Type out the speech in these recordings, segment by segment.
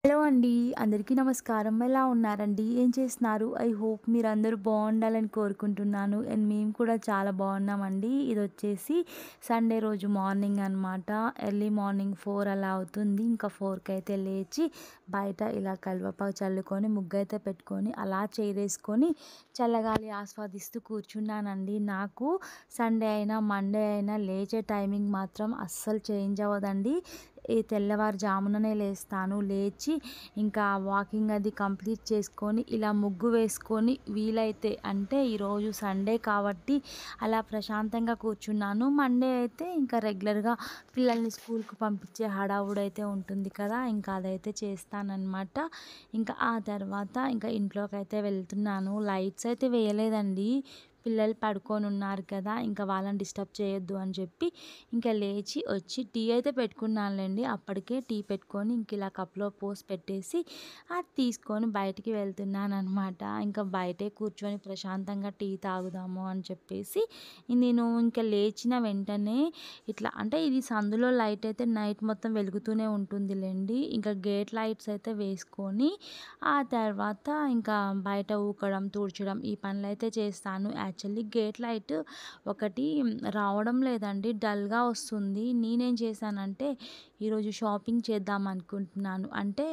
Hello అండి అందరికీ నమస్కారం ఎలా ఉన్నారండి ఏం చేస్తున్నారు ఐ హోప్ మీరు అందరూ బాగుండాలని కోరుకుంటున్నాను అండ్ మేము కూడా చాలా బాగున్నామండి ఇది వచ్చేసి సండే రోజు మార్నింగ్ అనమాట ఎర్లీ మార్నింగ్ ఫోర్ అలా అవుతుంది ఇంకా ఫోర్కి అయితే లేచి బయట ఇలా కల్వపాకు చల్లుకొని ముగ్గు అయితే పెట్టుకొని అలా చేరేసుకొని చల్లగాలి ఆస్వాదిస్తూ కూర్చున్నానండి నాకు సండే అయినా మండే అయినా లేచే టైమింగ్ మాత్రం అస్సలు చేంజ్ అవ్వదండి ఈ తెల్లవారుజాముననే లేస్తాను లేచి ఇంకా వాకింగ్ అది కంప్లీట్ చేసుకొని ఇలా ముగ్గు వేసుకొని వీలైతే అంటే ఈరోజు సండే కాబట్టి అలా ప్రశాంతంగా కూర్చున్నాను మండే అయితే ఇంకా రెగ్యులర్గా పిల్లల్ని స్కూల్కి పంపించే హడావుడైతే ఉంటుంది కదా ఇంకా అదైతే చేస్తానన్నమాట ఇంకా ఆ తర్వాత ఇంకా ఇంట్లోకి అయితే వెళ్తున్నాను లైట్స్ అయితే వేయలేదండి పిల్లలు పడుకొని ఉన్నారు కదా ఇంకా వాళ్ళని డిస్టర్బ్ చేయొద్దు అని చెప్పి ఇంకా లేచి వచ్చి టీ అయితే పెట్టుకున్నానులేండి అప్పటికే టీ పెట్టుకొని ఇంక ఇలా కప్లో పోసి పెట్టేసి అది తీసుకొని బయటికి వెళ్తున్నాను అనమాట ఇంకా బయటే కూర్చొని ప్రశాంతంగా టీ తాగుదాము అని చెప్పేసి నేను ఇంకా లేచిన వెంటనే ఇట్లా అంటే ఇది సందులో లైట్ అయితే నైట్ మొత్తం వెలుగుతూనే ఉంటుందిలేండి ఇంకా గేట్ లైట్స్ అయితే వేసుకొని ఆ తర్వాత ఇంకా బయట ఊకడం తూడ్చడం ఈ పనులు అయితే చేస్తాను యాక్చువల్లీ గేట్ లైట్ ఒకటి రావడం లేదండి డల్గా వస్తుంది నేనేం చేశానంటే ఈరోజు షాపింగ్ చేద్దాం అనుకుంటున్నాను అంటే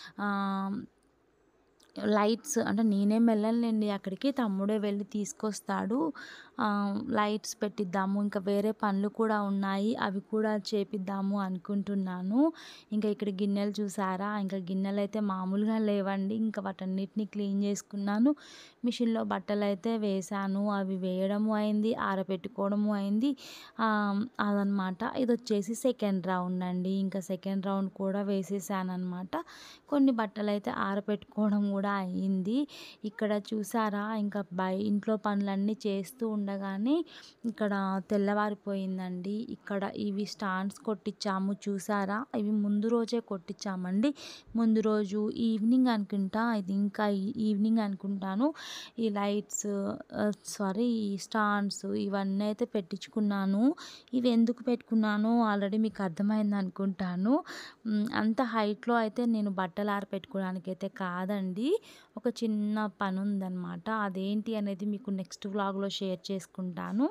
లైట్స్ అంటే నేనేం వెళ్ళనులేండి అక్కడికి తమ్ముడే వెళ్ళి తీసుకొస్తాడు లైట్స్ పెట్టిద్దాము ఇంకా వేరే పనులు కూడా ఉన్నాయి అవి కూడా చేపిద్దాము అనుకుంటున్నాను ఇంకా ఇక్కడ గిన్నెలు చూసారా ఇంకా గిన్నెలు అయితే మామూలుగా లేవండి ఇంకా వాటన్నిటిని క్లీన్ చేసుకున్నాను మిషన్లో బట్టలు అయితే వేసాను అవి వేయడము అయింది ఆరబెట్టుకోవడము అయింది అదనమాట ఇది వచ్చేసి సెకండ్ రౌండ్ అండి ఇంకా సెకండ్ రౌండ్ కూడా వేసేసాను అనమాట కొన్ని బట్టలు అయితే ఆరబెట్టుకోవడం కూడా అయ్యింది ఇక్కడ చూసారా ఇంకా బయ ఇంట్లో పనులన్నీ చేస్తూ ఉండగానే ఇక్కడ తెల్లవారిపోయిందండి ఇక్కడ ఇవి స్టాండ్స్ కొట్టించాము చూసారా ఇవి ముందు రోజే కొట్టించామండి ముందు రోజు ఈవినింగ్ అనుకుంటా ఇది ఇంకా ఈవినింగ్ అనుకుంటాను ఈ లైట్స్ సారీ ఈ స్టాండ్స్ ఇవన్నీ అయితే పెట్టించుకున్నాను ఇవి ఎందుకు పెట్టుకున్నాను ఆల్రెడీ మీకు అర్థమైంది అనుకుంటాను అంత హైట్లో అయితే నేను బట్టలు ఆరపెట్టుకోవడానికి అయితే కాదండి ఒక చిన్న పని ఉందన్నమాట అదేంటి అనేది మీకు నెక్స్ట్ వ్లాగ్లో షేర్ చేసుకుంటాను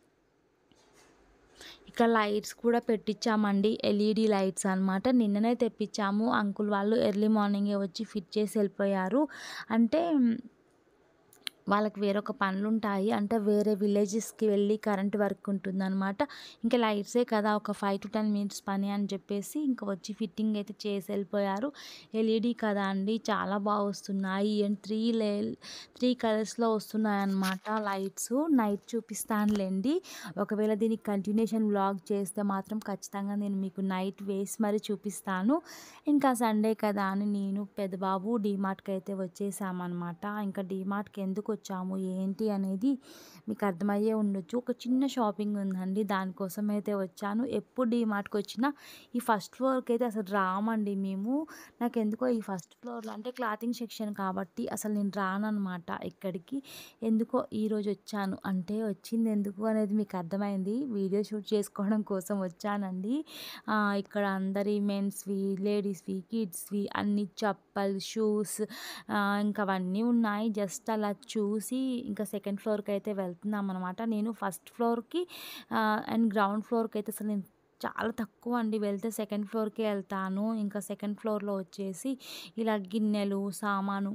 ఇక్కడ లైట్స్ కూడా పెట్టించామండి ఎల్ఈడి లైట్స్ అనమాట నిన్ననే తెప్పించాము అంకుల్ వాళ్ళు ఎర్లీ మార్నింగే వచ్చి ఫిట్ చేసి వెళ్ళిపోయారు అంటే వాళ్ళకి వేరొక పనులు ఉంటాయి అంటే వేరే విలేజెస్కి వెళ్ళి కరెంట్ వర్క్ ఉంటుందన్నమాట ఇంకా లైట్సే కదా ఒక ఫైవ్ టు టెన్ మినిట్స్ పని అని చెప్పేసి ఇంకా వచ్చి ఫిట్టింగ్ అయితే చేసి వెళ్ళిపోయారు ఎల్ఈడి కదా అండి చాలా బాగా వస్తున్నాయి అండ్ త్రీ లే త్రీ కలర్స్లో వస్తున్నాయి అన్నమాట లైట్స్ నైట్ చూపిస్తానులేండి ఒకవేళ దీనికి కంటిన్యూషన్ వ్లాగ్ చేస్తే మాత్రం ఖచ్చితంగా నేను మీకు నైట్ వేసి మరి చూపిస్తాను ఇంకా సండే కదా అని నేను పెద్దబాబు డీమార్ట్కి అయితే వచ్చేసామన్నమాట ఇంకా డీమార్ట్కి ఎందుకు వచ్చాము ఏంటి అనేది మీకు అర్థమయ్యే ఉండొచ్చు ఒక చిన్న షాపింగ్ ఉందండి దానికోసం అయితే వచ్చాను ఎప్పుడు డీమార్ట్కి వచ్చినా ఈ ఫస్ట్ ఫ్లోర్కి అయితే అసలు రామండి మేము నాకు ఎందుకో ఈ ఫస్ట్ ఫ్లోర్లో అంటే క్లాతింగ్ సెక్షన్ కాబట్టి అసలు నేను రానమాట ఇక్కడికి ఎందుకో ఈరోజు వచ్చాను అంటే వచ్చింది ఎందుకు అనేది మీకు అర్థమైంది వీడియో షూట్ చేసుకోవడం కోసం వచ్చానండి ఇక్కడ అందరి మెన్స్వి లేడీస్వి కిడ్స్వి అన్ని చప్పల్ షూస్ ఇంకా అవన్నీ ఉన్నాయి జస్ట్ అలా చూసి ఇంకా సెకండ్ ఫ్లోర్కి అయితే వెళ్తున్నాం అనమాట నేను ఫస్ట్ ఫ్లోర్కి అండ్ గ్రౌండ్ ఫ్లోర్కి అయితే అసలు నేను చాలా తక్కువ అండి వెళ్తే సెకండ్ ఫ్లోర్కే వెళ్తాను ఇంకా సెకండ్ ఫ్లోర్లో వచ్చేసి ఇలా గిన్నెలు సామాను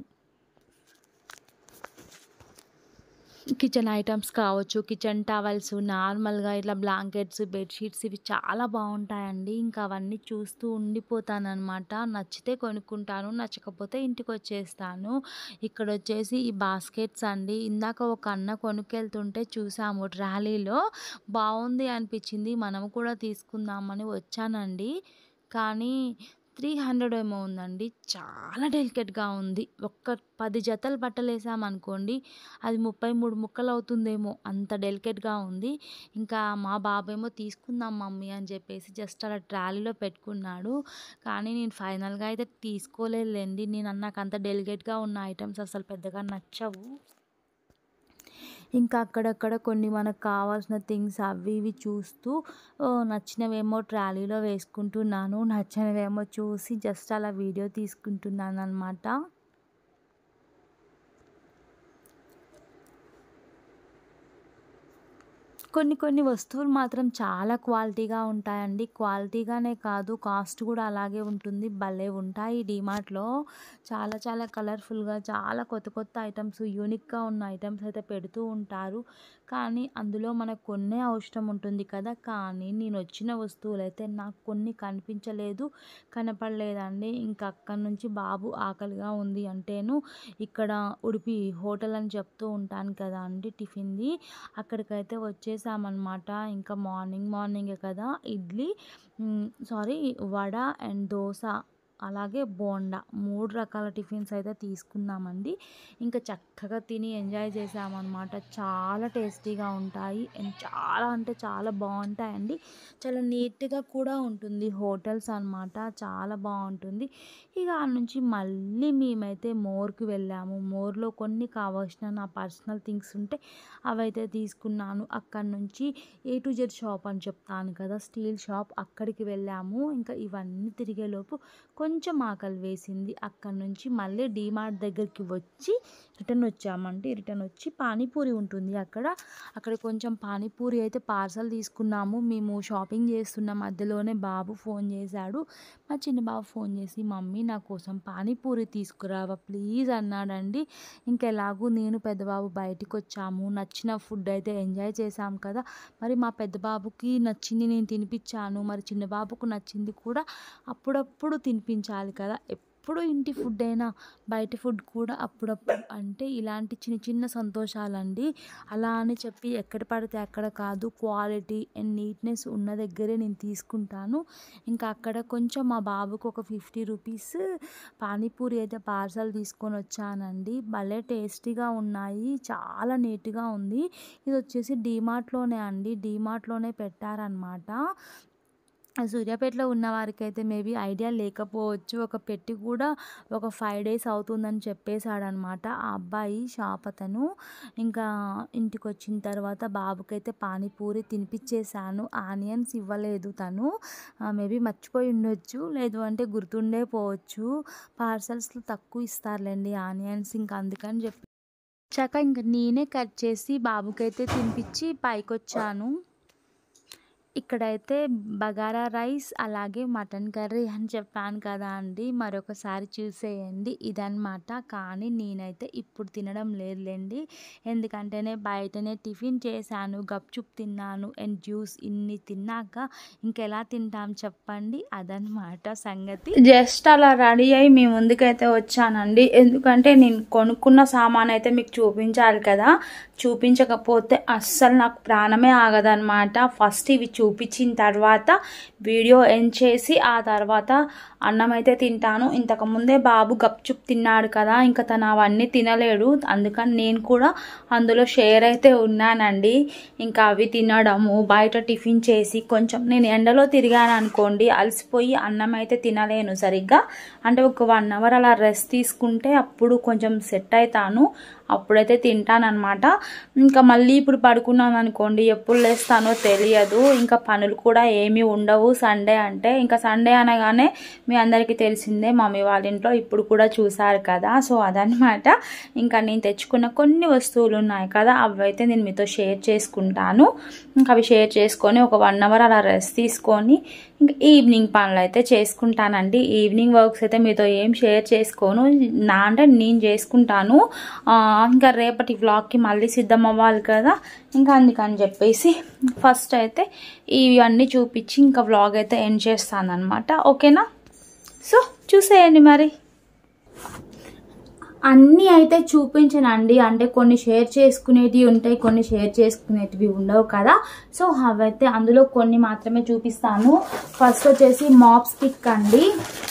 కిచెన్ ఐటమ్స్ కావచ్చు కిచెన్ టవల్స్ నార్మల్గా ఇట్లా బ్లాంకెట్స్ బెడ్షీట్స్ ఇవి చాలా బాగుంటాయండి ఇంకా అవన్నీ చూస్తూ ఉండిపోతాను అనమాట నచ్చితే కొనుక్కుంటాను నచ్చకపోతే ఇంటికి వచ్చేస్తాను ఇక్కడ వచ్చేసి ఈ బాస్కెట్స్ అండి ఇందాక ఒక అన్న కొనుక్కెళ్తుంటే చూసాము ట్రాలీలో బాగుంది అనిపించింది మనం కూడా తీసుకుందామని వచ్చానండి కానీ త్రీ హండ్రెడ్ ఏమో ఉందండి చాలా డెలికేట్గా ఉంది ఒక్క పది జతలు బట్టలు వేసామనుకోండి అది ముప్పై మూడు ముక్కలు అవుతుందేమో అంత డెలికేట్గా ఉంది ఇంకా మా బాబేమో తీసుకుందాం మమ్మీ అని చెప్పేసి జస్ట్ అలా ట్రాలీలో పెట్టుకున్నాడు కానీ నేను ఫైనల్గా అయితే తీసుకోలేదులేండి నేను నాకు అంత డెలికేట్గా ఉన్న ఐటమ్స్ అసలు పెద్దగా నచ్చవు ఇంకా అక్కడక్కడ కొన్ని మనకు కావాల్సిన థింగ్స్ అవి ఇవి చూస్తూ ఓ, నచ్చినవేమో ట్రాలీలో వేసుకుంటున్నాను నచ్చినవేమో చూసి జస్ట్ అలా వీడియో తీసుకుంటున్నాను అనమాట కొన్ని కొన్ని వస్తువులు మాత్రం చాలా క్వాలిటీగా ఉంటాయండి క్వాలిటీగానే కాదు కాస్ట్ కూడా అలాగే ఉంటుంది భలే ఉంటాయి డీమార్ట్లో చాలా చాలా కలర్ఫుల్గా చాలా కొత్త కొత్త ఐటమ్స్ యూనిక్గా ఉన్న ఐటమ్స్ అయితే పెడుతూ ఉంటారు కానీ అందులో మనకు కొన్నే అవసరం ఉంటుంది కదా కానీ నేను వచ్చిన వస్తువులు అయితే నాకు కొన్ని కనిపించలేదు కనపడలేదండి ఇంకా అక్కడి నుంచి బాబు ఆకలిగా ఉంది అంటేను ఇక్కడ ఉడిపి హోటల్ అని చెప్తూ ఉంటాను కదా అండి టిఫిన్ది అక్కడికైతే వచ్చేసామన్నమాట ఇంకా మార్నింగ్ మార్నింగే కదా ఇడ్లీ సారీ వడ అండ్ దోశ అలాగే బోండా మూడు రకాల టిఫిన్స్ అయితే తీసుకున్నామండి ఇంకా చక్కగా తిని ఎంజాయ్ చేసామన్నమాట చాలా టేస్టీగా ఉంటాయి అండ్ చాలా అంటే చాలా బాగుంటాయండి చాలా నీట్గా కూడా ఉంటుంది హోటల్స్ అన్నమాట చాలా బాగుంటుంది ఇక ఆ నుంచి మళ్ళీ మేమైతే మోర్కి వెళ్ళాము మోర్లో కొన్ని కావాల్సిన నా పర్సనల్ థింగ్స్ ఉంటే అవైతే తీసుకున్నాను అక్కడి నుంచి ఏ టు జెడ్ షాప్ అని చెప్తాను కదా స్టీల్ షాప్ అక్కడికి వెళ్ళాము ఇంకా ఇవన్నీ తిరిగేలోపు కొంచెం ఆకలి వేసింది అక్కడి నుంచి మళ్ళీ డీమార్ట్ దగ్గరికి వచ్చి రిటర్న్ వచ్చామంటే రిటర్న్ వచ్చి పానీపూరి ఉంటుంది అక్కడ అక్కడ కొంచెం పానీపూరి అయితే పార్సల్ తీసుకున్నాము మేము షాపింగ్ చేస్తున్న మధ్యలోనే బాబు ఫోన్ చేశాడు మా చిన్న బాబు ఫోన్ చేసి మమ్మీ నా కోసం పానీపూరి తీసుకురావా ప్లీజ్ అన్నాడండి ఇంకెలాగూ నేను పెద్దబాబు బయటికి వచ్చాము నచ్చిన ఫుడ్ అయితే ఎంజాయ్ చేసాం కదా మరి మా పెద్ద బాబుకి నచ్చింది నేను తినిపించాను మరి చిన్న బాబుకు నచ్చింది కూడా అప్పుడప్పుడు తినిపించాలి కదా ఎప్పుడు ఇంటి ఫుడ్ అయినా బయట ఫుడ్ కూడా అప్పుడప్పుడు అంటే ఇలాంటి చిన్న చిన్న సంతోషాలండి అలా అని చెప్పి ఎక్కడ పడితే అక్కడ కాదు క్వాలిటీ అండ్ నీట్నెస్ ఉన్న దగ్గరే నేను తీసుకుంటాను ఇంకా అక్కడ కొంచెం మా బాబుకు ఒక ఫిఫ్టీ రూపీస్ పానీపూరి అయితే పార్సల్ తీసుకొని వచ్చానండి భలే టేస్టీగా ఉన్నాయి చాలా నీట్గా ఉంది ఇది వచ్చేసి డీమార్ట్లోనే అండి డీమార్ట్లోనే పెట్టారనమాట సూర్యాపేటలో ఉన్న వారికి అయితే మేబీ ఐడియా లేకపోవచ్చు ఒక పెట్టి కూడా ఒక ఫైవ్ డేస్ అవుతుందని చెప్పేశాడనమాట ఆ అబ్బాయి షాప్ అతను ఇంకా ఇంటికి వచ్చిన తర్వాత బాబుకైతే పానీపూరి తినిపించేశాను ఆనియన్స్ ఇవ్వలేదు తను మేబీ మర్చిపోయి ఉండొచ్చు లేదు అంటే గుర్తుండే పోవచ్చు పార్సల్స్లో తక్కువ ఇస్తారులేండి ఆనియన్స్ ఇంకా అందుకని చెప్పి చక్క ఇంకా నేనే కట్ చేసి బాబుకైతే తినిపించి పైకి వచ్చాను ఇక్కడైతే బగారా రైస్ అలాగే మటన్ కర్రీ అని చెప్పాను కదా అండి మరొకసారి చూసేయండి ఇదన్నమాట కానీ నేనైతే ఇప్పుడు తినడం లేదులేండి ఎందుకంటేనే బయటనే టిఫిన్ చేశాను గప్చుప్ తిన్నాను అండ్ జ్యూస్ ఇన్ని తిన్నాక ఇంకెలా తింటాం చెప్పండి అదనమాట సంగతి జస్ట్ అలా రెడీ అయ్యి మీ ముందుకైతే వచ్చానండి ఎందుకంటే నేను కొనుక్కున్న సామాన్ అయితే మీకు చూపించాలి కదా చూపించకపోతే అస్సలు నాకు ప్రాణమే ఆగదనమాట ఫస్ట్ ఇవి చూపించిన తర్వాత వీడియో ఎండ్ చేసి ఆ తర్వాత అన్నం అయితే తింటాను ఇంతకుముందే బాబు గప్చుప్ తిన్నాడు కదా ఇంకా తను అవన్నీ తినలేడు అందుకని నేను కూడా అందులో షేర్ అయితే ఉన్నానండి ఇంకా అవి తినడము బయట టిఫిన్ చేసి కొంచెం నేను ఎండలో తిరిగాను అనుకోండి అలసిపోయి అన్నం అయితే తినలేను సరిగ్గా అంటే ఒక వన్ అవర్ అలా రెస్ట్ తీసుకుంటే అప్పుడు కొంచెం సెట్ అవుతాను అప్పుడైతే తింటానమాట ఇంకా మళ్ళీ ఇప్పుడు పడుకున్నాను అనుకోండి ఎప్పుడు లేస్తానో తెలియదు ఇంకా పనులు కూడా ఏమీ ఉండవు సండే అంటే ఇంకా సండే అనగానే మీ అందరికీ తెలిసిందే మమ్మీ వాళ్ళ ఇంట్లో ఇప్పుడు కూడా చూసారు కదా సో అదనమాట ఇంకా నేను తెచ్చుకున్న కొన్ని వస్తువులు ఉన్నాయి కదా అవి అయితే నేను మీతో షేర్ చేసుకుంటాను ఇంకా అవి షేర్ చేసుకొని ఒక వన్ అవర్ అలా రెస్ట్ తీసుకొని ఇంకా ఈవినింగ్ పనులు అయితే చేసుకుంటానండి ఈవినింగ్ వర్క్స్ అయితే మీతో ఏం షేర్ చేసుకోను నా అంటే నేను చేసుకుంటాను ఇంకా రేపటి వ్లాగ్కి మళ్ళీ సిద్ధం అవ్వాలి కదా ఇంకా అందుకని చెప్పేసి ఫస్ట్ అయితే ఇవన్నీ చూపించి ఇంకా వ్లాగ్ అయితే ఎండ్ చేస్తాను అనమాట ఓకేనా సో చూసేయండి మరి అన్నీ అయితే చూపించనండి అంటే కొన్ని షేర్ చేసుకునేటివి ఉంటాయి కొన్ని షేర్ చేసుకునేటివి ఉండవు కదా సో అవైతే అందులో కొన్ని మాత్రమే చూపిస్తాను ఫస్ట్ వచ్చేసి మాప్ స్టిక్ అండి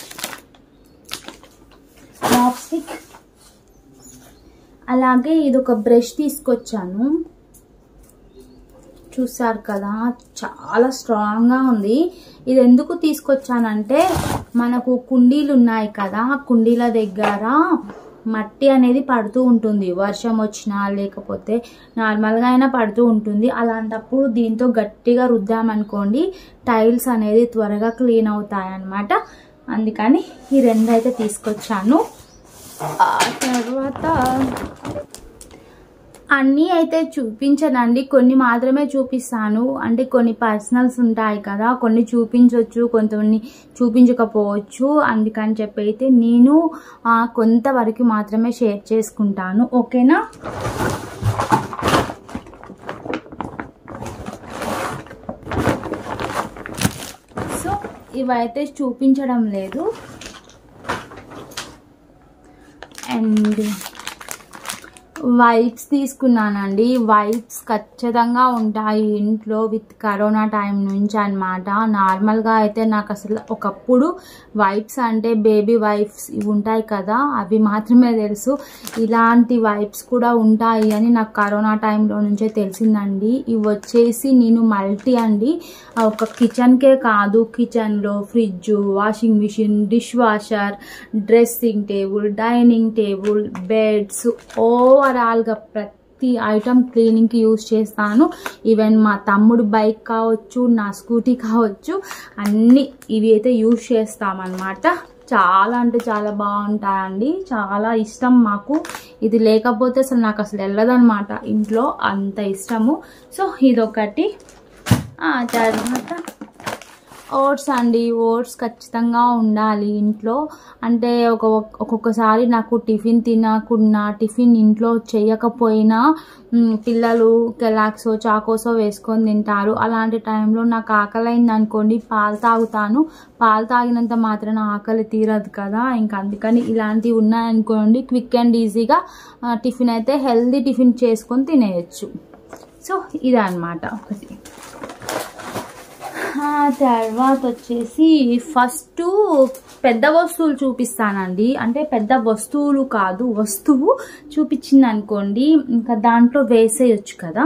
మాప్ స్టిక్ అలాగే ఇది ఒక బ్రష్ తీసుకొచ్చాను చూసారు కదా చాలా స్ట్రాంగ్గా ఉంది ఇది ఎందుకు తీసుకొచ్చానంటే మనకు కుండీలు ఉన్నాయి కదా కుండీల దగ్గర మట్టి అనేది పడుతూ ఉంటుంది వర్షం వచ్చినా లేకపోతే నార్మల్గా అయినా పడుతూ ఉంటుంది అలాంటప్పుడు దీంతో గట్టిగా రుద్దామనుకోండి టైల్స్ అనేది త్వరగా క్లీన్ అవుతాయి అన్నమాట అందుకని ఈ రెండు అయితే తీసుకొచ్చాను ఆ తర్వాత అన్నీ అయితే చూపించనండి కొన్ని మాత్రమే చూపిస్తాను అంటే కొన్ని పర్సనల్స్ ఉంటాయి కదా కొన్ని చూపించవచ్చు కొంతమంది చూపించకపోవచ్చు అందుకని చెప్పి అయితే నేను ఆ, కొంతవరకు మాత్రమే షేర్ చేసుకుంటాను ఓకేనా సో ఇవైతే చూపించడం లేదు అండ్ వైప్స్ తీసుకున్నానండి వైప్స్ ఖచ్చితంగా ఉంటాయి ఇంట్లో విత్ కరోనా టైం నుంచి అనమాట నార్మల్గా అయితే నాకు అసలు ఒకప్పుడు వైప్స్ అంటే బేబీ వైప్స్ ఇవి ఉంటాయి కదా అవి మాత్రమే తెలుసు ఇలాంటి వైప్స్ కూడా ఉంటాయి అని నాకు కరోనా టైంలో నుంచే తెలిసిందండి ఇవి వచ్చేసి నేను మల్టీ అండి ఆ ఒక కిచెన్కే కాదు కిచెన్లో fridge washing machine dish washer dressing table dining table beds ఓవరాల్గా ప్రతి ఐటమ్ క్లీనింగ్కి యూజ్ చేస్తాను ఈవెన్ మా తమ్ముడు బైక్ కావచ్చు నా స్కూటీ కావచ్చు అన్నీ ఇవి అయితే యూజ్ చేస్తామన్నమాట చాలా అంటే చాలా బాగుంటాయండి చాలా ఇష్టం మాకు ఇది లేకపోతే అసలు నాకు అసలు వెళ్ళదన్నమాట ఇంట్లో అంత ఇష్టము సో ఇదొకటి ఆ తర్వాత ఓట్స్ అండి ఓట్స్ ఖచ్చితంగా ఉండాలి ఇంట్లో అంటే ఒక ఒక్కొక్కసారి నాకు టిఫిన్ తినకున్నా టిఫిన్ ఇంట్లో చేయకపోయినా మ్, పిల్లలు కెలాక్సో చాకోసో వేసుకొని తింటారు అలాంటి టైంలో నాకు ఆకలి అయింది అనుకోండి పాలు తాగుతాను పాలు తాగినంత మాత్రాన ఆకలి తీరదు కదా ఇంకా అందుకని ఇలాంటివి ఉన్నాయనుకోండి క్విక్ అండ్ ఈజీగా ఆ, టిఫిన్ అయితే హెల్దీ టిఫిన్ చేసుకొని తినేయచ్చు సో ఇదన్నమాట ఒకటి ఆ తర్వాత వచ్చేసి ఫస్ట్ పెద్ద వస్తువులు చూపిస్తానండి అంటే పెద్ద వస్తువులు కాదు వస్తువు చూపించింది అనుకోండి ఇంకా దాంట్లో వేసేయచ్చు కదా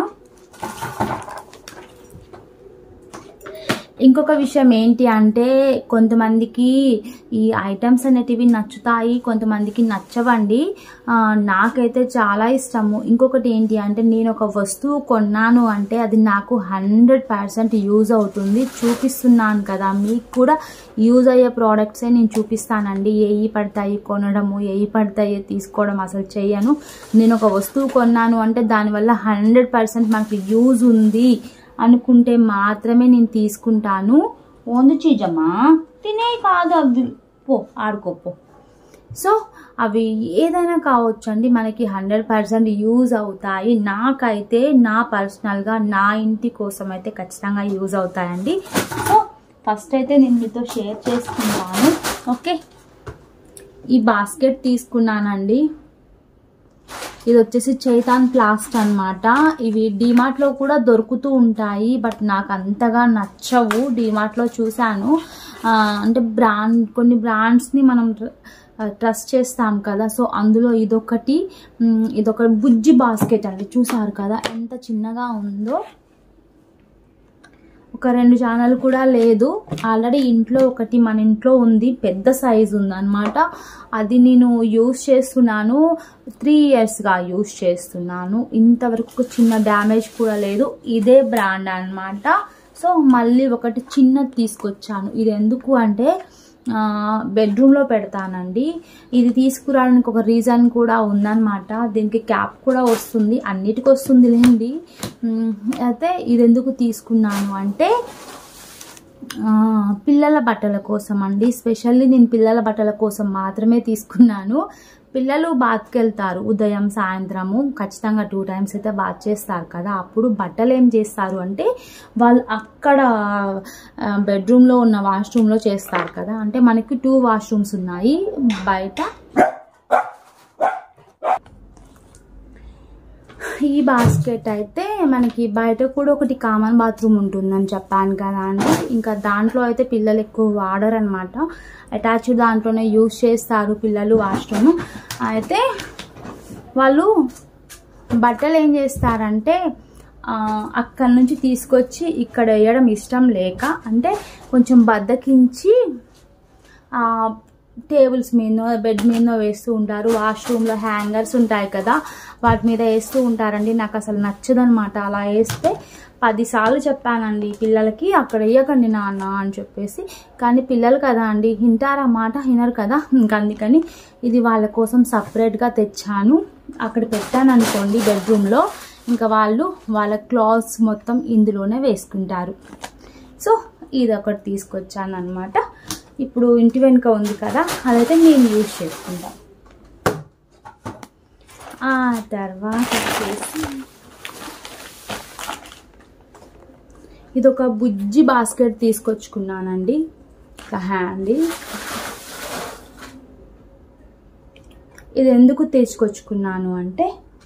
ఇంకొక విషయం ఏంటి అంటే కొంతమందికి ఈ ఐటమ్స్ అనేటివి నచ్చుతాయి కొంతమందికి నచ్చవండి ఆ, నాకైతే చాలా ఇష్టము ఇంకొకటి ఏంటి అంటే నేను ఒక వస్తువు కొన్నాను అంటే అది నాకు హండ్రెడ్ పర్సెంట్ యూజ్ అవుతుంది చూపిస్తున్నాను కదా మీకు కూడా యూజ్ అయ్యే ప్రోడక్ట్సే నేను చూపిస్తానండి ఏవి పడతాయి కొనడము ఏవి పడతాయి తీసుకోవడం అసలు చేయను నేను ఒక వస్తువు కొన్నాను అంటే దానివల్ల హండ్రెడ్ పర్సెంట్ మనకి యూజ్ ఉంది అనుకుంటే మాత్రమే నేను తీసుకుంటాను ఓంది చీజమ్మా తినే కాదు అవి పో ఆడుకోపో సో అవి ఏదైనా కావచ్చండి మనకి హండ్రెడ్ పర్సెంట్ యూజ్ అవుతాయి నాకైతే నా పర్సనల్గా నా ఇంటి కోసం అయితే ఖచ్చితంగా యూజ్ అవుతాయండి సో ఫస్ట్ అయితే నేను మీతో షేర్ చేసుకుంటాను ఓకే ఈ బాస్కెట్ తీసుకున్నానండి ఇది వచ్చేసి చైతాన్ ప్లాస్ట్ అన్నమాట ఇవి డిమార్ట్లో కూడా దొరుకుతూ ఉంటాయి బట్ నాకు అంతగా నచ్చవు డిమార్ట్లో చూశాను ఆ, అంటే బ్రాండ్ కొన్ని బ్రాండ్స్ని మనం ట్రస్ట్ చేస్తాం కదా సో అందులో ఇదొకటి మ్, ఇదొక బుజ్జి బాస్కెట్ అండి చూసారు కదా ఎంత చిన్నగా ఉందో ఒక రెండు ఛానల్ కూడా లేదు ఆల్రెడీ ఇంట్లో ఒకటి మన ఇంట్లో ఉంది పెద్ద సైజు ఉందన్నమాట అది నేను యూస్ చేస్తున్నాను త్రీ ఇయర్స్గా యూస్ చేస్తున్నాను ఇంతవరకు చిన్న డ్యామేజ్ కూడా లేదు ఇదే బ్రాండ్ అన్నమాట సో మళ్ళీ ఒకటి చిన్నది తీసుకొచ్చాను ఇది ఎందుకు అంటే బెడ్రూమ్లో పెడతానండి ఇది తీసుకురావడానికి ఒక రీజన్ కూడా ఉందన్నమాట దీనికి క్యాప్ కూడా వస్తుంది అన్నిటికి వస్తుంది లేండి ఉమ్, అయితే ఇది ఎందుకు తీసుకున్నాను అంటే ఆ, పిల్లల బట్టల కోసం అండి స్పెషల్లీ నేను పిల్లల బట్టల కోసం మాత్రమే తీసుకున్నాను పిల్లలు బాత్కి వెళ్తారు ఉదయం సాయంత్రము ఖచ్చితంగా టూ టైమ్స్ అయితే బాత్ చేస్తారు కదా అప్పుడు బట్టలు ఏం చేస్తారు అంటే వాళ్ళు అక్కడ ఆ, బెడ్రూమ్లో ఉన్న వాష్రూమ్లో చేస్తారు కదా అంటే మనకి టూ వాష్రూమ్స్ ఉన్నాయి బయట ఈ బాస్కెట్ అయితే మనకి బయట కూడా ఒకటి కామన్ బాత్రూమ్ ఉంటుందని చెప్పాను కదా అండి ఇంకా దాంట్లో అయితే పిల్లలు ఎక్కువ వాడరు అనమాట అటాచ్డ్ దాంట్లోనే యూజ్ చేస్తారు పిల్లలు వాష్రూమ్ అయితే వాళ్ళు బట్టలు ఏం చేస్తారంటే ఆ, అక్కడి నుంచి తీసుకొచ్చి ఇక్కడ వేయడం ఇష్టం లేక అంటే కొంచెం బద్దకించి ఆ, టేబుల్స్ మీద బెడ్ మీద వేస్తూ ఉంటారు వాష్రూమ్లో హ్యాంగర్స్ ఉంటాయి కదా వాటి మీద వేస్తూ ఉంటారండి నాకు అసలు నచ్చదనమాట అలా వేస్తే పదిసార్లు చెప్పానండి పిల్లలకి అక్కడ వేయకండి నాన్న అని చెప్పేసి కానీ పిల్లలు కదా అండి వింటారా మాట వినరు కదా ఇంకా అందుకని ఇది వాళ్ళ కోసం సపరేట్గా తెచ్చాను అక్కడ పెట్టాను అనుకోండి బెడ్రూమ్లో ఇంకా వాళ్ళు వాళ్ళ క్లాత్స్ మొత్తం ఇందులోనే వేసుకుంటారు సో ఇది ఒకటి తీసుకొచ్చాను అనమాట ఇప్పుడు ఇంటి వెనుక ఉంది కదా అదైతే మేము యూజ్ చేసుకుంటాం ఆ తర్వాత వచ్చేసి ఇది ఒక బుజ్జి బాస్కెట్ తీసుకొచ్చుకున్నానండి ఒక హ్యాండిల్ ఇది ఎందుకు తీసుకొచ్చుకున్నాను అంటే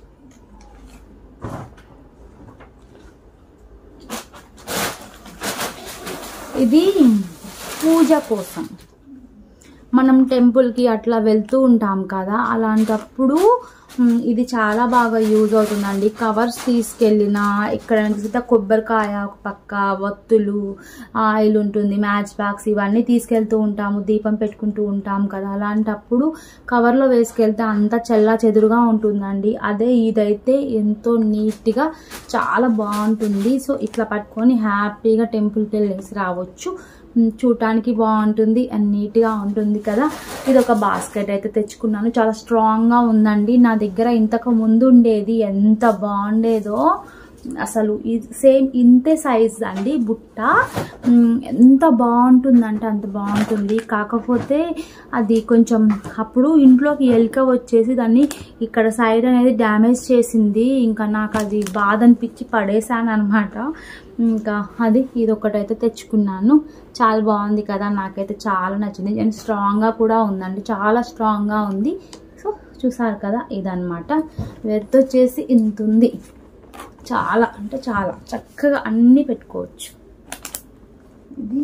ఇది పూజ కోసం మనం టెంపుల్కి అట్లా వెళ్తూ ఉంటాం కదా అలాంటప్పుడు మ్, ఇది చాలా బాగా యూజ్ అవుతుందండి కవర్స్ తీసుకెళ్ళిన ఇక్కడ చూస్తే కొబ్బరికాయ ఒక పక్క వత్తులు ఆయిల్ ఉంటుంది మ్యాచ్ బాక్స్ ఇవన్నీ తీసుకెళ్తూ ఉంటాము దీపం పెట్టుకుంటూ ఉంటాం కదా అలాంటప్పుడు కవర్లో వేసుకెళ్తే అంత చెల్లా చెదురుగా ఉంటుందండి అదే ఇదైతే ఎంతో నీట్గా చాలా బాగుంటుంది సో ఇట్లా పట్టుకొని హ్యాపీగా టెంపుల్కి వెళ్ళేసి రావచ్చు ఉమ్, చూడటానికి బాగుంటుంది అండ్ నీట్గా ఉంటుంది కదా ఇది ఒక బాస్కెట్ అయితే తెచ్చుకున్నాను చాలా స్ట్రాంగ్గా ఉందండి నా దగ్గర ఇంతకు ముందు ఉండేది ఎంత బాగుండేదో అసలు ఇది సేమ్ ఇంతే సైజ్ అండి బుట్ట ఉమ్, ఎంత బాగుంటుందంటే అంత బాగుంటుంది కాకపోతే అది కొంచెం అప్పుడు ఇంట్లోకి ఎలుక వచ్చేసి దాన్ని ఇక్కడ సైడ్ అనేది డ్యామేజ్ చేసింది ఇంకా నాకు అది బాధ అనిపించి పడేసాను అనమాట ఇంకా అది ఇది ఒకటైతే తెచ్చుకున్నాను చాలా బాగుంది కదా నాకైతే చాలా నచ్చింది అండ్ స్ట్రాంగ్గా కూడా ఉందండి చాలా స్ట్రాంగ్గా ఉంది సో చూసారు కదా ఇదనమాట వెత్ వచ్చేసి ఇంత ఉంది చాలా అంటే చాలా చక్కగా అన్నీ పెట్టుకోవచ్చు ఇది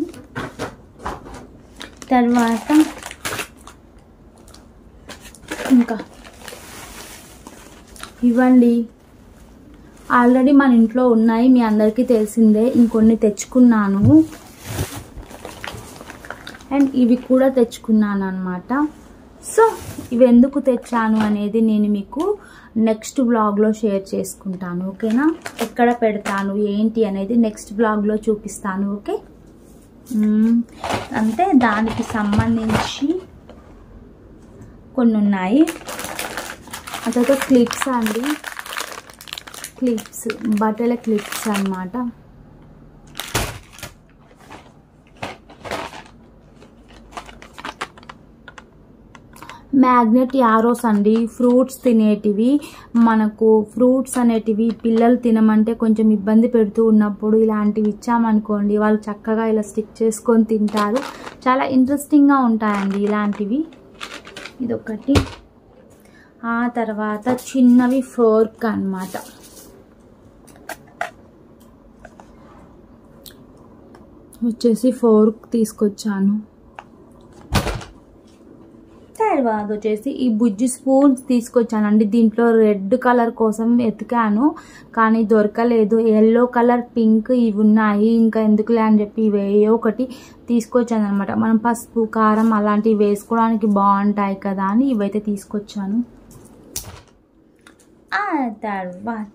తర్వాత ఇంకా ఇవ్వండి ఆల్రెడీ మన ఇంట్లో ఉన్నాయి మీ అందరికీ తెలిసిందే ఇంకొన్ని తెచ్చుకున్నాను అండ్ ఇవి కూడా తెచ్చుకున్నాను అనమాట సో ఇవి ఎందుకు తెచ్చాను అనేది నేను మీకు నెక్స్ట్ బ్లాగ్లో షేర్ చేసుకుంటాను ఓకేనా ఎక్కడ పెడతాను ఏంటి అనేది నెక్స్ట్ బ్లాగ్లో చూపిస్తాను ఓకే మ్మ్. అంటే దానికి సంబంధించి కొన్ని ఉన్నాయి అదొక క్లిప్స్ అండి క్లిప్స్ బట్టల క్లిప్స్ అన్నమాట మ్యాగ్నెట్ యారోస్ అండి ఫ్రూట్స్ తినేటివి మనకు ఫ్రూట్స్ అనేటివి పిల్లలు తినమంటే కొంచెం ఇబ్బంది పెడుతూ ఉన్నప్పుడు ఇలాంటివి ఇచ్చామనుకోండి వాళ్ళు చక్కగా ఇలా స్టిక్ చేసుకొని తింటారు చాలా ఇంట్రెస్టింగ్గా ఉంటాయండి ఇలాంటివి ఇదొకటి ఆ తర్వాత చిన్నవి ఫోర్క్ అన్నమాట వచ్చేసి ఫోర్క్ తీసుకొచ్చాను తర్వాత వచ్చేసి ఈ బుజ్జి స్పూన్స్ తీసుకొచ్చానండి దీంట్లో రెడ్ కలర్ కోసం వెతికాను కానీ దొరకలేదు ఎల్లో కలర్ పింక్ ఇవి ఉన్నాయి ఇంకా ఎందుకులే అని చెప్పి ఇవి ఏ ఒకటి తీసుకొచ్చాను అనమాట మనం పసుపు కారం అలాంటివి వేసుకోవడానికి బాగుంటాయి కదా అని ఇవైతే తీసుకొచ్చాను ఆ తర్వాత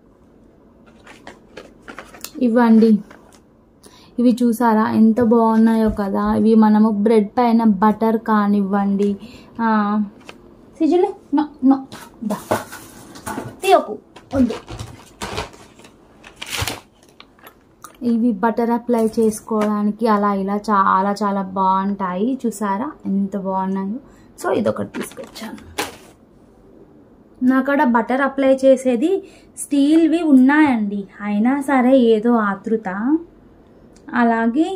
ఇవ్వండి ఇవి చూసారా ఎంత బాగున్నాయో కదా ఇవి మనము బ్రెడ్ పైన బటర్ కానివ్వండి ఆ, సిజులే నో నో దా తీయకు వద్దు ఇవి బటర్ అప్లై చేసుకోవడానికి అలా ఇలా చాలా చాలా బాగుంటాయి చూసారా ఎంత బాగున్నాయో సో ఇదొకటి తీసుకొచ్చాను నాకడ బటర్ అప్లై చేసేది స్టీల్వి ఉన్నాయండి అయినా సరే ఏదో ఆతృత అలాగే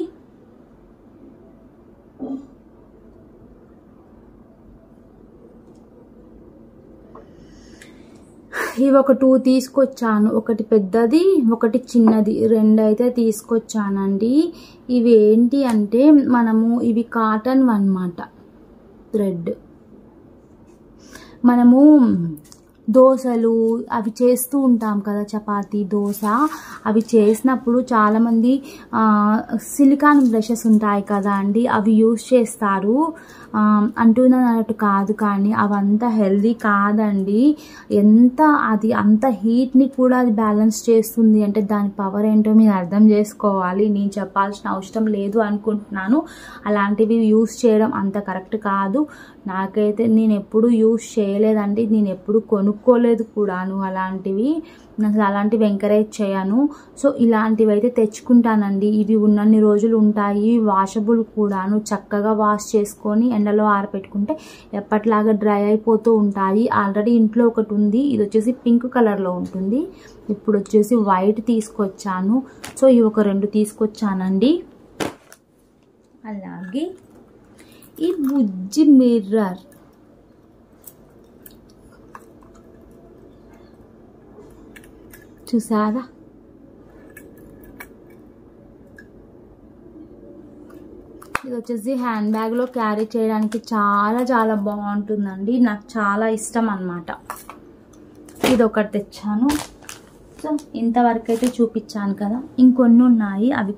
ఇవి ఒక టూ తీసుకొచ్చాను ఒకటి పెద్దది ఒకటి చిన్నది రెండు అయితే తీసుకొచ్చానండి ఇవి ఏంటి అంటే మనము ఇవి కాటన్ అన్నమాట థ్రెడ్ మనము దోశలు అవి చేస్తూ ఉంటాం కదా చపాతి దోశ అవి చేసినప్పుడు చాలామంది సిలికాన్ బ్రషెస్ ఉంటాయి కదా అండి అవి యూస్ చేస్తారు అంటున్నాను అన్నట్టు కాదు కానీ అవంతా హెల్దీ కాదండి ఎంత అది అంత హీట్ని కూడా అది బ్యాలెన్స్ చేస్తుంది అంటే దాని పవర్ ఏంటో మీరు అర్థం చేసుకోవాలి నేను చెప్పాల్సిన అవసరం లేదు అనుకుంటున్నాను అలాంటివి యూస్ చేయడం అంత కరెక్ట్ కాదు నాకైతే నేను ఎప్పుడు యూస్ చేయలేదండి నేను ఎప్పుడు కొనుక్కోలేదు కూడాను అలాంటివి నాకు అలాంటివి ఎంకరేజ్ చేయను సో ఇలాంటివి అయితే తెచ్చుకుంటానండి ఇవి ఉన్నన్ని రోజులు ఉంటాయి వాషబుల్ కూడాను చక్కగా వాష్ చేసుకొని ఎండలో ఆరబెట్టుకుంటే ఎప్పటిలాగా డ్రై అయిపోతూ ఉంటాయి ఆల్రెడీ ఇంట్లో ఒకటి ఉంది ఇది వచ్చేసి పింక్ కలర్లో ఉంటుంది ఇప్పుడు వచ్చేసి వైట్ తీసుకొచ్చాను సో ఇవి ఒక రెండు తీసుకొచ్చానండి అలాగే ఈ బుజ్జి మిర్రర్ చూసారా ఇది వచ్చేసి హ్యాండ్ బ్యాగ్లో క్యారీ చేయడానికి చాలా చాలా బాగుంటుందండి నాకు చాలా ఇష్టం అనమాట ఇది ఒకటి తెచ్చాను సో ఇంతవరకు అయితే చూపించాను కదా ఇంకొన్ని ఉన్నాయి అవి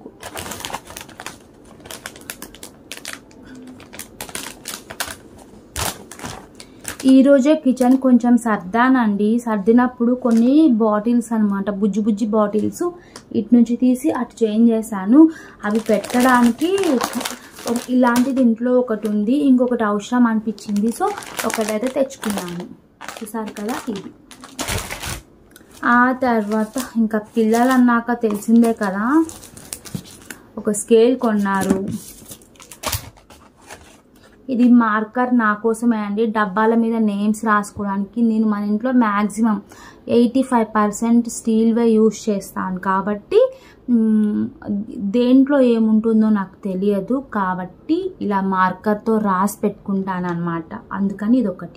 ఈరోజే కిచెన్ కొంచెం సర్దానండి సర్దినప్పుడు కొన్ని బాటిల్స్ అనమాట బుజ్జి బుజ్జి బాటిల్స్ ఇటు నుంచి తీసి అటు చేంజ్ చేశాను అవి పెట్టడానికి ఇలాంటిది ఇంట్లో ఒకటి ఉంది ఇంకొకటి అవసరం అనిపించింది సో ఒకటైతే తెచ్చుకున్నాను చూసారు కదా ఇది ఆ తర్వాత ఇంకా పిల్లలు అన్నాక తెలిసిందే కదా ఒక స్కేల్ కొన్నారు ఇది మార్కర్ నా కోసమే అండి డబ్బాల మీద నేమ్స్ రాసుకోవడానికి నేను మన ఇంట్లో మ్యాక్సిమం ఎయిటీ ఫైవ్ పర్సెంట్ స్టీల్వే యూస్ చేస్తాను కాబట్టి దేంట్లో ఏముంటుందో నాకు తెలియదు కాబట్టి ఇలా మార్కర్తో రాసి పెట్టుకుంటాను అనమాట అందుకని ఇది ఒకటి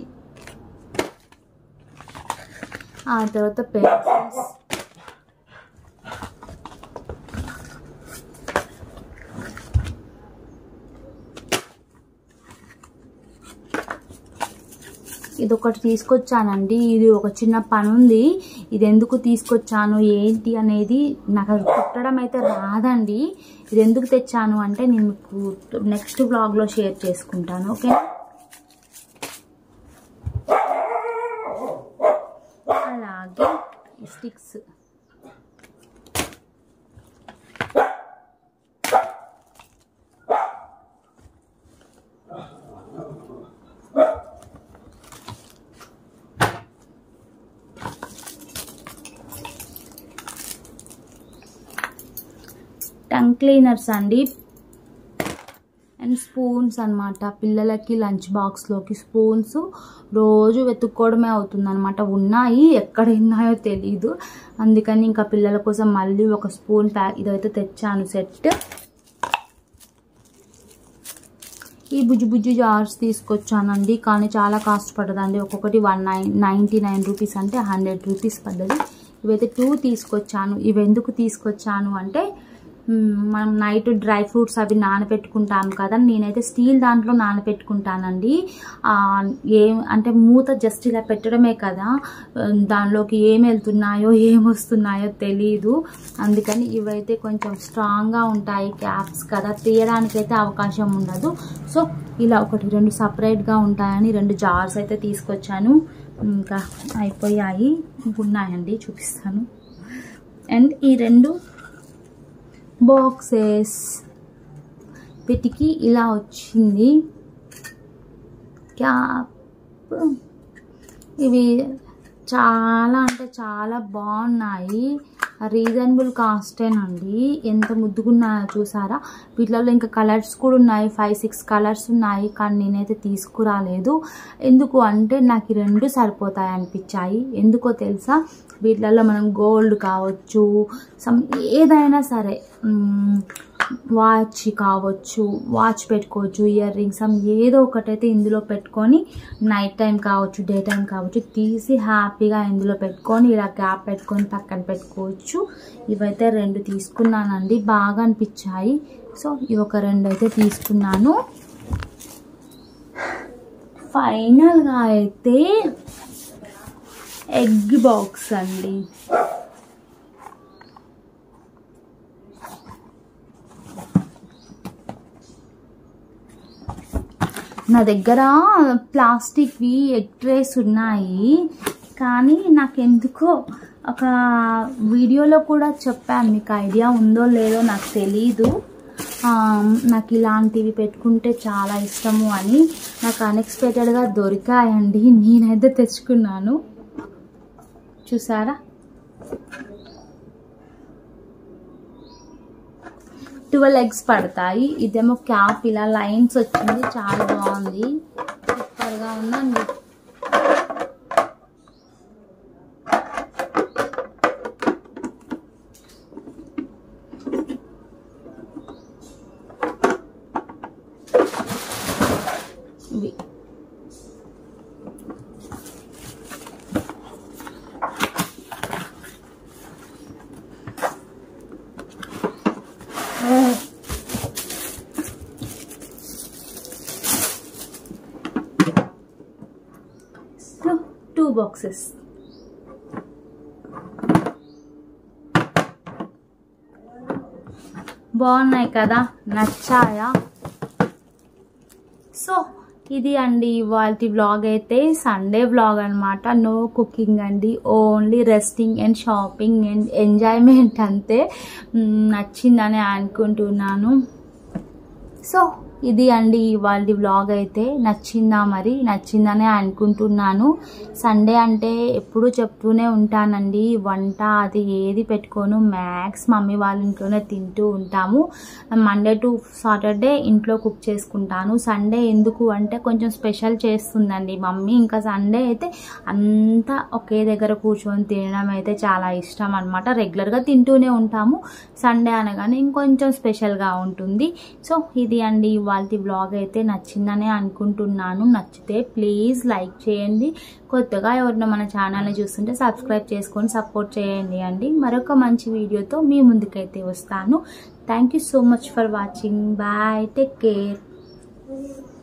ఆ తర్వాత పెన్సిల్స్ ఇది ఒకటి తీసుకొచ్చానండి ఇది ఒక చిన్న పని ఉంది ఇది ఎందుకు తీసుకొచ్చాను ఏంటి అనేది నాకు అది కుట్టడం అయితే రాదండి ఇది ఎందుకు తెచ్చాను అంటే నేను మీకు నెక్స్ట్ బ్లాగ్లో షేర్ చేసుకుంటాను ఓకే అలాగే స్టిక్స్ టంగ్ క్లీనర్స్ అండి అండ్ స్పూన్స్ అనమాట పిల్లలకి లంచ్ బాక్స్లోకి స్పూన్స్ రోజు వెతుక్కోవడమే అవుతుంది అనమాట ఉన్నాయి ఎక్కడ ఉన్నాయో తెలీదు అందుకని ఇంకా పిల్లల కోసం మళ్ళీ ఒక స్పూన్ ప్యాక్ ఇదైతే తెచ్చాను సెట్ ఈ బుజ్జి బుజ్జి జార్స్ తీసుకొచ్చానండి కానీ చాలా కాస్ట్ పడ్డదండి ఒక్కొక్కటి one nine ninety nine rupees అంటే హండ్రెడ్ రూపీస్ పడ్డది ఇవైతే టూ తీసుకొచ్చాను ఇవి ఎందుకు తీసుకొచ్చాను అంటే మనం నైట్ డ్రై ఫ్రూట్స్ అవి నానబెట్టుకుంటాం కదా నేనైతే స్టీల్ దాంట్లో నానబెట్టుకుంటానండి ఏం అంటే మూత జస్ట్ ఇలా పెట్టడమే కదా దానిలోకి ఏం వెళ్తున్నాయో ఏం వస్తున్నాయో తెలీదు అందుకని ఇవైతే కొంచెం స్ట్రాంగ్గా ఉంటాయి క్యాప్స్ కదా తీయడానికైతే అవకాశం ఉండదు సో ఇలా ఒకటి రెండు సపరేట్గా ఉంటాయని రెండు జార్స్ అయితే తీసుకొచ్చాను ఇంకా అయిపోయాయి ఉన్నాయండి చూపిస్తాను అండ్ ఈ రెండు బాక్సెస్ వీటికి ఇలా వచ్చింది క్యాప్ ఇవి చాలా అంటే చాలా బాగున్నాయి రీజనబుల్ కాస్టేనండి ఎంత ముద్దుగున్నాయో చూసారా వీటిలో ఇంకా కలర్స్ కూడా ఉన్నాయి ఫైవ్ సిక్స్ కలర్స్ ఉన్నాయి కానీ నేనైతే తీసుకురాలేదు ఎందుకు అంటే నాకు ఈ రెండు సరిపోతాయి అనిపించాయి ఎందుకో తెలుసా వీటిలలో మనం గోల్డ్ కావచ్చు సమ్ ఏదైనా సరే వాచ్ కావచ్చు వాచ్ పెట్టుకోవచ్చు ఇయర్ రింగ్స్ సమ్ ఏదో ఒకటైతే ఇందులో పెట్టుకొని నైట్ టైం కావచ్చు డే టైం కావచ్చు తీసి హ్యాపీగా ఇందులో పెట్టుకొని ఇలా గ్యాప్ పెట్టుకొని పక్కన పెట్టుకోవచ్చు ఇవైతే రెండు తీసుకున్నానండి బాగా అనిపించాయి సో ఇవి ఒక రెండు అయితే తీసుకున్నాను ఫైనల్గా అయితే ఎగ్ బాక్స్ అండి నా దగ్గర ప్లాస్టిక్వి ఎగ్ ట్రేస్ ఉన్నాయి కానీ నాకు ఎందుకో ఒక వీడియోలో కూడా చెప్పాను మీకు ఐడియా ఉందో లేదో నాకు తెలీదు ఆ, నాకు ఇలాంటివి పెట్టుకుంటే చాలా ఇష్టము అని నాకు అన్ఎక్స్పెక్టెడ్గా దొరికాయండి నేనైతే తెచ్చుకున్నాను చూసారా ట్వెల్వ్ ఎగ్స్ పడతాయి ఇదేమో క్యాప్ ఇలా లైన్స్ వచ్చింది చాలా బాగుంది సూపర్గా ఉందండి ఇవి సో టూ బాక్సెస్ బాగున్నాయి కదా నచ్చాయా సో ఇది అండి ఇవాళ వ్లాగ్ అయితే సండే వ్లాగ్ అనమాట నో కుకింగ్ అండి only resting and shopping and enjoyment అంతే మ్, నచ్చిందని అనుకుంటున్నాను సో ఇది అండి ఇవాళ వ్లాగ్ అయితే నచ్చిందా మరి నచ్చిందనే అనుకుంటున్నాను సండే అంటే ఎప్పుడు చెప్తూనే ఉంటానండి వంట అది ఏది పెట్టుకోను మ్యాక్స్ మమ్మీ వాళ్ళ ఇంట్లోనే తింటూ ఉంటాము మండే టు సాటర్డే ఇంట్లో కుక్ చేసుకుంటాను సండే ఎందుకు అంటే కొంచెం స్పెషల్ చేస్తుందండి మమ్మీ ఇంకా సండే అయితే అంతా ఒకే దగ్గర కూర్చొని తినడం అయితే చాలా ఇష్టం అనమాట రెగ్యులర్గా తింటూనే ఉంటాము సండే అనగానే ఇంకొంచెం స్పెషల్గా ఉంటుంది సో ఇది అండి ఇవాళ బ్లాగ్ అయితే నచ్చిందనే అనుకుంటున్నాను నచ్చితే ప్లీజ్ లైక్ చేయండి కొత్తగా ఎవరైనా మన ఛానల్ని చూస్తుంటే సబ్స్క్రైబ్ చేసుకొని సపోర్ట్ చేయండి అండి మరొక మంచి వీడియోతో మీ ముందుకైతే వస్తాను thank you so much for watching bye take care